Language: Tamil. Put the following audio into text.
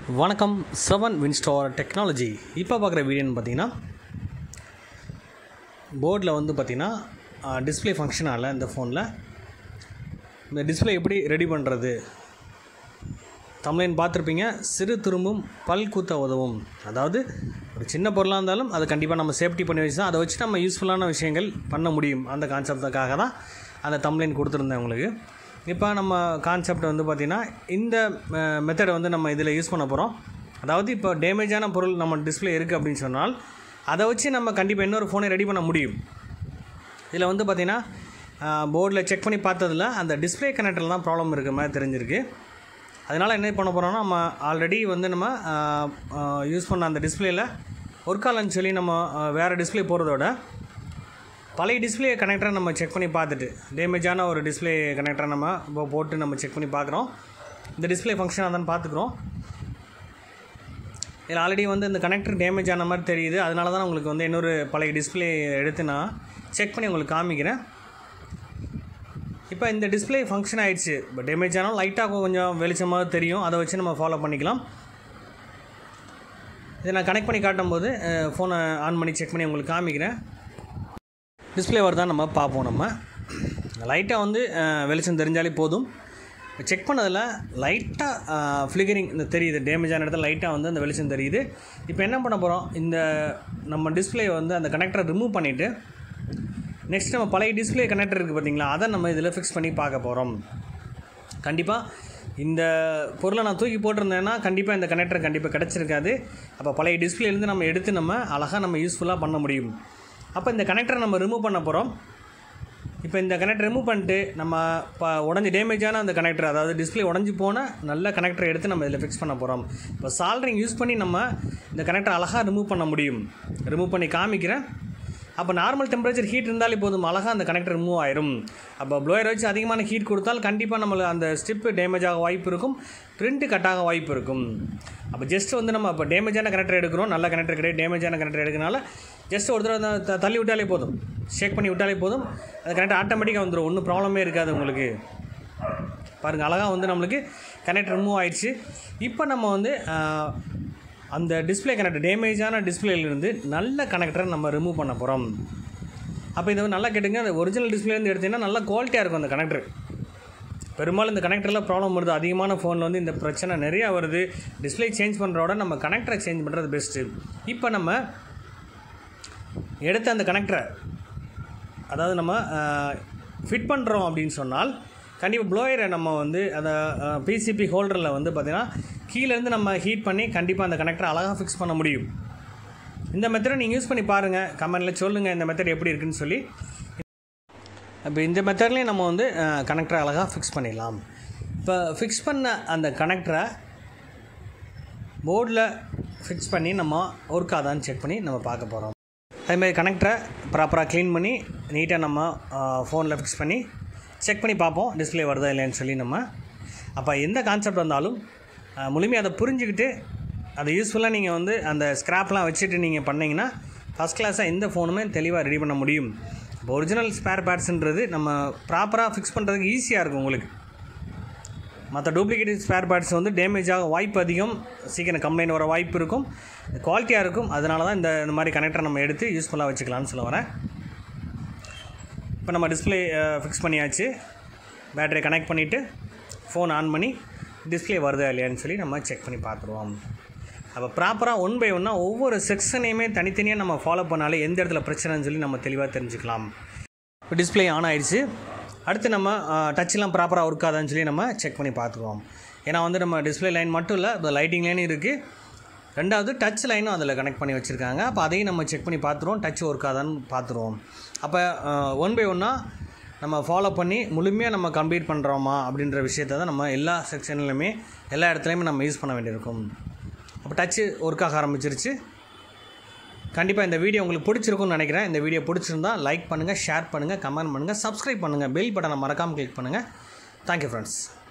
வணக்கம் செவன் வின்ஸ்டார் டெக்னாலஜி இப்போ பார்க்குற வீடியோன்னு பார்த்தீங்கன்னா போர்டில் வந்து பார்த்தீங்கன்னா டிஸ்பிளே ஃபங்க்ஷன் ஆகல இந்த ஃபோனில் இந்த டிஸ்பிளே எப்படி ரெடி பண்ணுறது தமிழன் பார்த்துருப்பீங்க சிறு திரும்பும் பல் கூத்த உதவும் அதாவது ஒரு சின்ன பொருளாக இருந்தாலும் அதை கண்டிப்பாக நம்ம சேஃப்டி பண்ணி வச்சு தான் அதை வச்சு நம்ம யூஸ்ஃபுல்லான விஷயங்கள் பண்ண முடியும் அந்த கான்செப்டுக்காக தான் அந்த தமிழன் கொடுத்துருந்தேன் உங்களுக்கு இப்போ நம்ம கான்செப்ட் வந்து பார்த்திங்கன்னா இந்த மெத்தடை வந்து நம்ம இதில் யூஸ் பண்ண போகிறோம் அதாவது இப்போ டேமேஜான பொருள் நம்ம டிஸ்பிளே இருக்குது அப்படின்னு சொன்னால் அதை வச்சு நம்ம கண்டிப்பாக இன்னொரு ஃபோனை ரெடி பண்ண முடியும் இதில் வந்து பார்த்திங்கன்னா போர்டில் செக் பண்ணி பார்த்ததில் அந்த டிஸ்பிளே கனெக்டரில் தான் ப்ராப்ளம் இருக்கிற மாதிரி தெரிஞ்சிருக்கு அதனால் என்ன பண்ண போகிறோம்னா நம்ம ஆல்ரெடி வந்து நம்ம யூஸ் பண்ண அந்த டிஸ்பிளேயில் ஒர்க் ஆகலன்னு சொல்லி நம்ம வேறு டிஸ்பிளே போகிறதோட பழைய டிஸ்பிளே கனெக்டரை நம்ம செக் பண்ணி பார்த்துட்டு டேமேஜான ஒரு டிஸ்பிளே கனெக்டரை நம்ம இப்போ போட்டு நம்ம செக் பண்ணி பார்க்குறோம் இந்த டிஸ்பிளே ஃபங்க்ஷன் அதான் பார்த்துக்குறோம் இதில் ஆல்ரெடி வந்து இந்த கனெக்டர் டேமேஜ் ஆன மாதிரி தெரியுது அதனால தான் உங்களுக்கு வந்து இன்னொரு பழைய டிஸ்பிளே எடுத்து நான் செக் பண்ணி உங்களுக்கு காமிக்கிறேன் இப்போ இந்த டிஸ்பிளே ஃபங்க்ஷன் ஆகிடுச்சு இப்போ டேமேஜ் ஆனாலும் லைட்டாக கொஞ்சம் வெளிச்சமாக தெரியும் அதை வச்சு நம்ம ஃபாலோ பண்ணிக்கலாம் இதை நான் கனெக்ட் பண்ணி காட்டும்போது ஃபோனை ஆன் பண்ணி செக் பண்ணி உங்களுக்கு காமிக்கிறேன் டிஸ்பிளே வருதான் நம்ம பார்ப்போம் நம்ம லைட்டாக வந்து வெளிச்சம் தெரிஞ்சாலே போதும் செக் பண்ணதில் லைட்டாக ஃப்ளிகரிங் இந்த தெரியுது டேமேஜ் ஆன இடத்துல லைட்டாக வந்து அந்த வெளிச்சம் தெரியுது இப்போ என்ன பண்ண போகிறோம் இந்த நம்ம டிஸ்பிளே வந்து அந்த கனெக்டரை ரிமூவ் பண்ணிவிட்டு நெக்ஸ்ட் நம்ம பழைய டிஸ்பிளே கனெக்டர் இருக்குது பார்த்தீங்களா அதை நம்ம இதில் ஃபிக்ஸ் பண்ணி பார்க்க போகிறோம் கண்டிப்பாக இந்த பொருளை நான் தூக்கி போட்டிருந்தேன்னா கண்டிப்பாக இந்த கனெக்டர் கண்டிப்பாக கிடச்சிருக்காது அப்போ பழைய டிஸ்பிளேலேருந்து நம்ம எடுத்து நம்ம அழகாக நம்ம யூஸ்ஃபுல்லாக பண்ண முடியும் அப்போ இந்த கனெக்டரை நம்ம ரிமூவ் பண்ண போகிறோம் இப்போ இந்த கனெக்டர் ரிமூவ் பண்ணிட்டு நம்ம இப்போ உடஞ்சி டேமேஜான அந்த கனெக்டர் அதாவது டிஸ்பிளே உடஞ்சி போன நல்ல கனெக்டரை எடுத்து நம்ம இதில் ஃபிக்ஸ் பண்ண போகிறோம் இப்போ சால்ட்ரிங் யூஸ் பண்ணி நம்ம இந்த கனெக்டர் அழகாக ரிமூவ் பண்ண முடியும் ரிமூவ் பண்ணி காமிக்கிறேன் அப்போ நார்மல் டெம்பரேச்சர் ஹீட் இருந்தாலே போதும் அழகாக அந்த கனெக்டர் ரிமூவ் ஆயிரும் அப்போ ப்ளோயர் வச்சு அதிகமான ஹீட் கொடுத்தால் கண்டிப்பாக நம்மளுக்கு அந்த ஸ்டிப்பு டேமேஜ் ஆக வாய்ப்பு இருக்கும் பிரிண்ட்டு கட் ஆக வாய்ப்பு இருக்கும் அப்போ ஜஸ்ட் வந்து நம்ம இப்போ டேமேஜான கனெக்டர் எடுக்கிறோம் நல்ல கனெக்டர் கிடையாது டேமேஜான கனெக்டர் எடுக்கனால ஜஸ்ட் ஒரு தடவை த- தள்ளி விட்டாலே போதும் ஷேக் பண்ணி விட்டாலே போதும் அந்த கனெக்டர் ஆட்டோமேட்டிக்காக வந்துடும் ஒன்றும் ப்ராப்ளமே இருக்காது உங்களுக்கு பாருங்கள் அழகாக வந்து நம்மளுக்கு கனெக்டர் ரிமூவ் ஆயிடுச்சு இப்போ நம்ம வந்து ஆஹ், அந்த டிஸ்பிளே கனெக்டர் டேமேஜான டிஸ்பிளேலேருந்து நல்ல கனெக்டரை நம்ம ரிமூவ் பண்ண போகிறோம் அப்போ இதை வந்து நல்லா கேட்டுங்க அந்த ஒரிஜினல் டிஸ்பிளேலேருந்து எடுத்தீங்கன்னா நல்லா குவாலிட்டியாக இருக்கும் அந்த கனெக்டர் பெரும்பாலும் இந்த கனெக்டரில் ப்ராப்ளம் வருது அதிகமான ஃபோனில் வந்து இந்த பிரச்சனை நிறையா வருது டிஸ்பிளே சேஞ்ச் பண்ணுறோட நம்ம கனெக்டரை சேஞ்ச் பண்ணுறது பெஸ்ட்டு இப்போ நம்ம எடுத்த அந்த கனெக்டரை அதாவது நம்ம ஃபிட் பண்ணுறோம் அப்படின்னு சொன்னால் கண்டிப்பாக ப்ளோயரை நம்ம வந்து அந்த பிசிபி ஹோல்டரில் வந்து பார்த்திங்கன்னா கீழேருந்து நம்ம ஹீட் பண்ணி கண்டிப்பாக அந்த கனெக்டரை அழகாக ஃபிக்ஸ் பண்ண முடியும் இந்த மெத்தடை நீங்கள் யூஸ் பண்ணி பாருங்கள் கமெண்டில் சொல்லுங்கள் இந்த மெத்தட் எப்படி இருக்குன்னு சொல்லி இப்போ இந்த மெத்தட்லேயும் நம்ம வந்து கனெக்டரை அழகாக ஃபிக்ஸ் பண்ணிடலாம் இப்போ ஃபிக்ஸ் பண்ண அந்த கனெக்டரை போர்டில் ஃபிக்ஸ் பண்ணி நம்ம ஒர்க் ஆதான்னு செக் பண்ணி நம்ம பார்க்க போகிறோம் அதேமாதிரி கனெக்டரை ப்ராப்பராக க்ளீன் பண்ணி நீட்டாக நம்ம ஃபோனில் ஃபிக்ஸ் பண்ணி செக் பண்ணி பார்ப்போம் டிஸ்பிளே வருதா இல்லைன்னு சொல்லி நம்ம அப்போ எந்த கான்செப்ட் வந்தாலும் அஹ், முழுமையாக அதை புரிஞ்சுக்கிட்டு அதை யூஸ்ஃபுல்லாக நீங்கள் வந்து அந்த ஸ்க்ராப்லாம் வச்சுட்டு நீங்கள் பண்ணீங்கன்னா ஃபஸ்ட் கிளாஸாக எந்த ஃபோனுமே தெளிவாக ரெடி பண்ண முடியும் இப்போ ஒரிஜினல் ஸ்பேர் பார்ட்ஸுன்றது நம்ம ப்ராப்பராக ஃபிக்ஸ் பண்ணுறதுக்கு ஈஸியாக இருக்கும் உங்களுக்கு மற்ற டூப்ளிகேட் ஸ்பேர் பார்ட்ஸ் வந்து டேமேஜ் ஆக வாய்ப்பு அதிகம் சீக்கிரம் கம்ப்ளைண்ட் வர வாய்ப்பு இருக்கும் குவாலிட்டியாக இருக்கும் அதனால தான் இந்த இந்த மாதிரி கனெக்டரை நம்ம எடுத்து யூஸ்ஃபுல்லாக வச்சுக்கலாம்னு சொல்ல வரேன் இப்போ நம்ம டிஸ்பிளே ஃபிக்ஸ் பண்ணியாச்சு பேட்டரி கனெக்ட் பண்ணிவிட்டு ஃபோன் ஆன் பண்ணி டிஸ்பிளே வருதா இல்லையான்னு சொல்லி நம்ம செக் பண்ணி பார்த்துருவோம் அப்போ ப்ராப்பராக ஒன் பை ஒன்னாக ஒவ்வொரு செக்ஷனையுமே தனித்தனியாக நம்ம ஃபாலோ பண்ணாலே எந்த இடத்துல பிரச்சனைன்னு சொல்லி நம்ம தெளிவாக தெரிஞ்சுக்கலாம் இப்போ டிஸ்பிளே ஆன் ஆயிடுச்சு அடுத்து நம்ம டச்லாம் ப்ராப்பராக ஒர்க் ஆகுதான்னு சொல்லி நம்ம செக் பண்ணி பார்த்துக்குவோம் ஏன்னா வந்து நம்ம டிஸ்பிளே லைன் மட்டும் இல்லை இப்போ லைட்டிங் லைனும் இருக்குது ரெண்டாவது டச் லைனும் அதில் கனெக்ட் பண்ணி வச்சுருக்காங்க அப்போ அதையும் நம்ம செக் பண்ணி பார்த்துருவோம் டச் ஒர்க் ஆகுதான்னு பார்த்துருவோம் அப்போ ஒன் பை ஒன்னாக நம்ம ஃபாலோ பண்ணி முழுமையாக நம்ம கம்ப்ளீட் பண்ணுறோமா அப்படின்ற விஷயத்தை தான் நம்ம எல்லா செக்ஷன்லையுமே எல்லா இடத்துலையுமே நம்ம யூஸ் பண்ண வேண்டியிருக்கும் அப்போ டச்சு ஒர்க் ஆக ஆரம்பிச்சிருச்சு கண்டிப்பாக இந்த வீடியோ உங்களுக்கு பிடிச்சிருக்கும்னு நினைக்கிறேன் இந்த வீடியோ பிடிச்சிருந்தா லைக் பண்ணுங்கள் ஷேர் பண்ணுங்கள் கமெண்ட் பண்ணுங்கள் சப்ஸ்கிரைப் பண்ணுங்கள் பெல் பட்டனை மறக்காமல் கிளிக் பண்ணுங்கள் தேங்க்யூ ஃப்ரெண்ட்ஸ்